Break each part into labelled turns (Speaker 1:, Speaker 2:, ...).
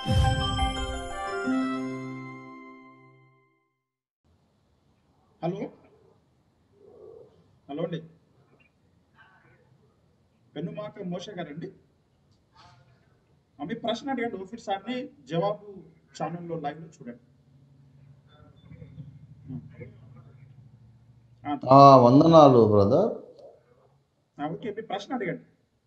Speaker 1: Hello hello అండి పెన్నుమాక మోష గారండి ఆ, మీ ప్రశ్న అడిగాడు ఓఫీర్ సార్ని జవాబు ఛానల్లో లైవ్లో చూడండి ఆ,
Speaker 2: ఆ, వందనాలు బ్రదర్
Speaker 1: ఆ, ఓకే మీ ప్రశ్న అడగండి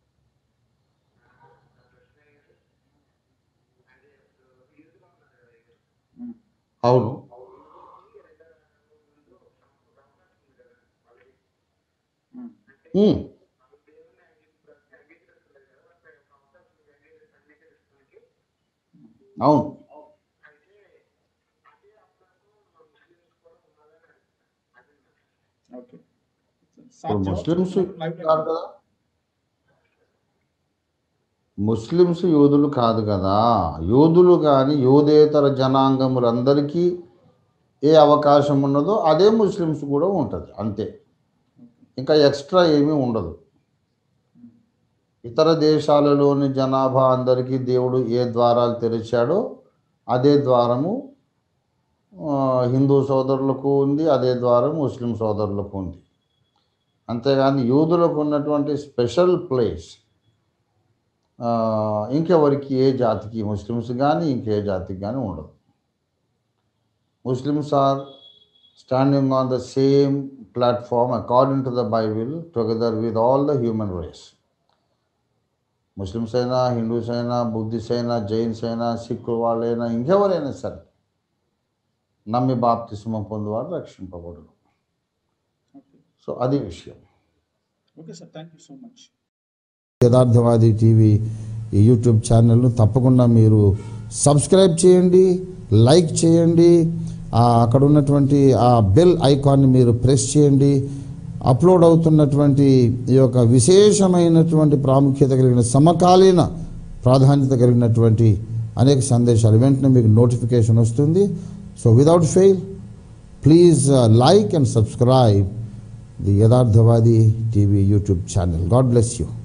Speaker 1: ఉమ్,
Speaker 2: అవును
Speaker 1: ఉమ్,
Speaker 2: ఉమ్. అవును
Speaker 1: ఓకే సార్
Speaker 2: ఇప్పుడు
Speaker 1: జవాబు
Speaker 2: ముస్లిమ్స్
Speaker 1: చెప్తున్నారు లైవ్లో
Speaker 2: కాదు కదా ముస్లిమ్స్ యూదులు కాదు కదా యూదులు కానీ యూదేతర జనాంగములందరికీ ఏ అవకాశం ఉన్నదో అదే ముస్లిమ్స్ కూడా ఉంటుంది అంతే ఇంకా ఎక్స్ట్రా ఏమీ ఉండదు ఇతర దేశాలలోని జనాభా అందరికీ దేవుడు ఏ ద్వారాలు తెరిచాడో అదే ద్వారము ఆ, హిందూ సోదరులకు ఉంది అదే ద్వారం ముస్లిం సోదరులకు ఉంది అంతేగాని యూదులకు ఉన్నటువంటి స్పెషల్ ప్లేస్ ఆ, ఇంకెవరికి ఏ జాతికి ముస్లిమ్స్ కానీ ఇంకే జాతికి కానీ ఉండదు Muslims are standing on the same platform according to the Bible together with all the human race Muslims అయినా హిందూస్ అయినా బుద్ధిస్ట్ అయినా జైన్స్ అయినా సిక్కు వాళ్ళైనా ఇంకెవరైనా సరే నమ్మి బాప్తిస్మం పొందువాడు రక్షింపబడును
Speaker 1: ఓకే
Speaker 2: సో అది విషయం
Speaker 1: okay sir thank you so much
Speaker 3: Yatharthavadi TV ఈ యూట్యూబ్ ఛానల్ను తప్పకుండా మీరు సబ్స్క్రైబ్ చేయండి లైక్ చేయండి ఆ అక్కడ ఉన్నటువంటి ఆ బెల్ ఐకాన్ని మీరు ప్రెస్ చేయండి అప్లోడ్ అవుతున్నటువంటి ఈ యొక్క విశేషమైనటువంటి ప్రాముఖ్యత కలిగిన సమకాలీన ప్రాధాన్యత కలిగినటువంటి అనేక సందేశాలు వెంటనే మీకు నోటిఫికేషన్ వస్తుంది so without fail please like and subscribe the Yatharthavadi TV YouTube channel God bless you